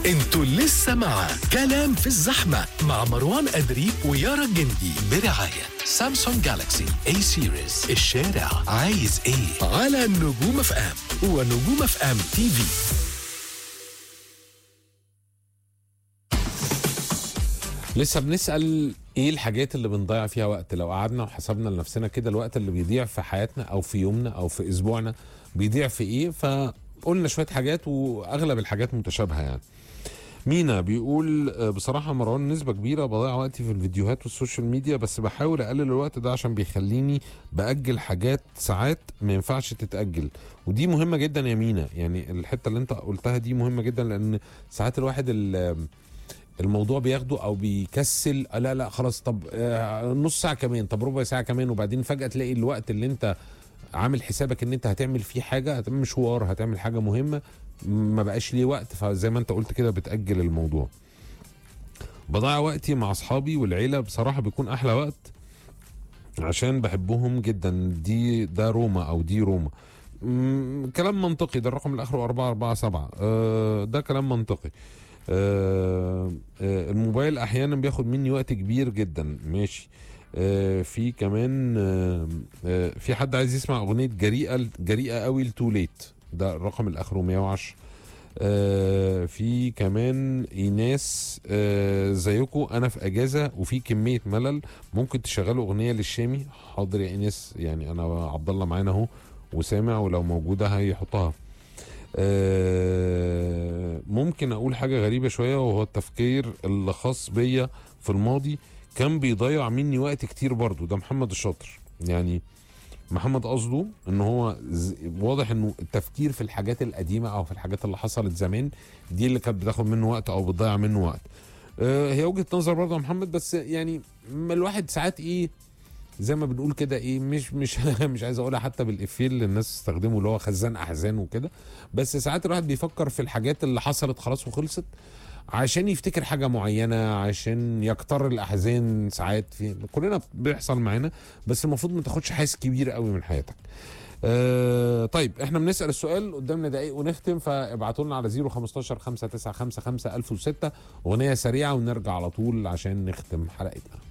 انتوا لسه مع كلام في الزحمة مع مروان أدري ويارا جندي برعاية سامسونج جالاكسي اي سيريز الشارع عايز ايه على نجوم اف ام ونجوم اف ام تي في لسه بنسأل ايه الحاجات اللي بنضيع فيها وقت لو قعدنا وحسبنا لنفسنا كده الوقت اللي بيضيع في حياتنا او في يومنا او في اسبوعنا بيضيع في ايه فقلنا شوية حاجات واغلب الحاجات متشابهة يعني مينا بيقول آه، بصراحة مروان نسبة كبيرة بضيع وقتي في الفيديوهات والسوشيال ميديا بس بحاول أقلل الوقت ده عشان بيخليني بأجل حاجات ساعات ما ينفعش تتأجل ودي مهمة جدا يا مينا يعني الحتة اللي انت قلتها دي مهمة جدا لأن ساعات الواحد ال- الموضوع بياخده او بيكسل آه لا لا خلاص طب آه، نص ساعه كمان طب ربع ساعه كمان وبعدين فجاه تلاقي الوقت اللي انت عامل حسابك ان انت هتعمل فيه حاجه هتعمل مشوار هتعمل حاجه مهمه ما بقاش ليه وقت فزي ما انت قلت كده بتاجل الموضوع بضيع وقتي مع اصحابي والعيله بصراحه بيكون احلى وقت عشان بحبهم جدا دي ده روما او دي روما مم، كلام منطقي ده الرقم الاخر 447 آه ده كلام منطقي آه آه الموبايل احيانا بياخد مني وقت كبير جدا ماشي آه في كمان آه آه في حد عايز يسمع اغنيه جريئه جريئه قوي لتو ليت ده الرقم الاخر 110 آه في كمان ايناس آه زيكم انا في اجازه وفي كميه ملل ممكن تشغلوا اغنيه للشامي حاضر يا ايناس يعني انا عبد الله معانا اهو وسامع ولو موجوده هيحطها آه، ممكن اقول حاجه غريبه شويه وهو التفكير اللي خاص بيا في الماضي كان بيضيع مني وقت كتير برضو ده محمد الشاطر يعني محمد قصده ان هو ز- واضح انه التفكير في الحاجات القديمه او في الحاجات اللي حصلت زمان دي اللي كانت بتاخد منه وقت او بتضيع منه وقت آه، هي وجهه نظر برضه يا محمد بس يعني ما الواحد ساعات ايه زي ما بنقول كده ايه مش مش مش عايز اقولها حتى بالافيه اللي الناس تستخدمه اللي هو خزان احزان وكده بس ساعات الواحد بيفكر في الحاجات اللي حصلت خلاص وخلصت عشان يفتكر حاجه معينه عشان يكتر الاحزان ساعات في كلنا بيحصل معانا بس المفروض ما تاخدش حيز كبير قوي من حياتك آه طيب احنا بنسال السؤال قدامنا دقايق ونختم فابعتوا لنا على 015 595 1006 اغنيه سريعه ونرجع على طول عشان نختم حلقتنا